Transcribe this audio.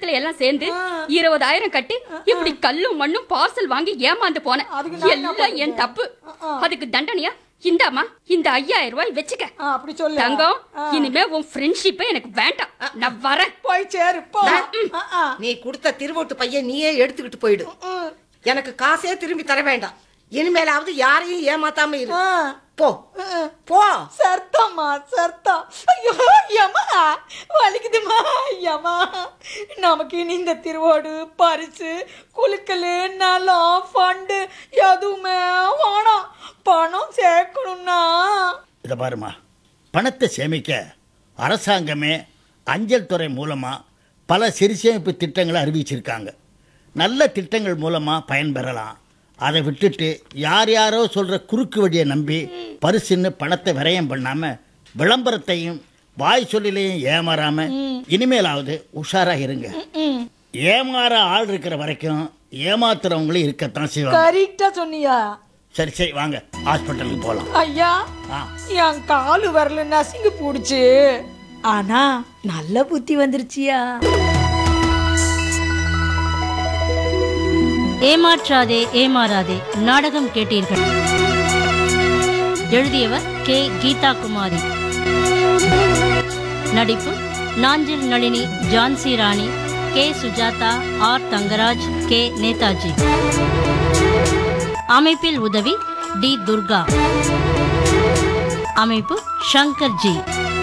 இடத்துல எல்லாம் சேர்ந்து இருபதாயிரம் கட்டி இப்படி கல்லும் மண்ணும் பார்சல் வாங்கி ஏமாந்து போனேன் அதுக்கு நான் என்ன எல்லாம் என் தப்பு அதுக்கு தண்டனையா இந்தாம்மா இந்த ஐயாயிரம் ரூபாய் வச்சுக்க ஆ, அப்படி சொல்லு தங்கம் ஆ. இனிமே உன் ஃப்ரெண்ட்ஷிப்பே எனக்கு வேண்டாம் நான் வரேன் போய் சேரு போ ஆ, ஆ. நீ கொடுத்த திருவோட்டு பையன் நீயே எடுத்துக்கிட்டு போயிடு ம். எனக்கு காசே திரும்பி தர வேண்டாம் இனிமேலாவது யாரையும் ஏமாத்தாம இரு ஆ. போ ம். போ சர்த்தம்மா சர்த்தம் ஐயோ யம்மா வலிக்குதுமா யம்மா நமக்கு இனி இந்த திருவோடு பரிசு குலுக்கல் நலம் ஃபண்டு எதுவுமே வேணாம் பணம் சேர்க்கணும்னா இதை பாருமா பணத்தை சேமிக்க அரசாங்கமே அஞ்சல் துறை மூலமாக பல சிறுசேமிப்பு திட்டங்களை அறிவிச்சிருக்காங்க நல்ல திட்டங்கள் மூலமாக பயன்பெறலாம் அதை விட்டுட்டு யார் யாரோ சொல்கிற குறுக்கு வழியை நம்பி பரிசுன்னு பணத்தை விரயம் பண்ணாமல் விளம்பரத்தையும் வாய் சொல்லிலையும் ஏமாறாமல் இனிமேலாவது உஷாராக இருங்க ஏமாற ஆள் இருக்கிற வரைக்கும் ஏமாத்துறவங்களும் இருக்கத்தான் செய்வாங்க கரெக்டா சொன்னியா சரி சரி வாங்க ஹாஸ்பிட்டலுக்கு போகலாம் ஐயா ஆ என் காலு வரல நசுங்கி போடுச்சு ஆனா நல்ல புத்தி வந்துருச்சியா ஏமாற்றாதே ஏமாறாதே நாடகம் கேட்டீர்கள் எழுதியவர் கே கீதா குமாரி நடிப்பு Nanjil Nalini Jhansi Rani K Sujatha R Thangaraj K Netaji அமைப்பில் உதவி டி துர்கா அமைப்பு ஷங்கர் ஜி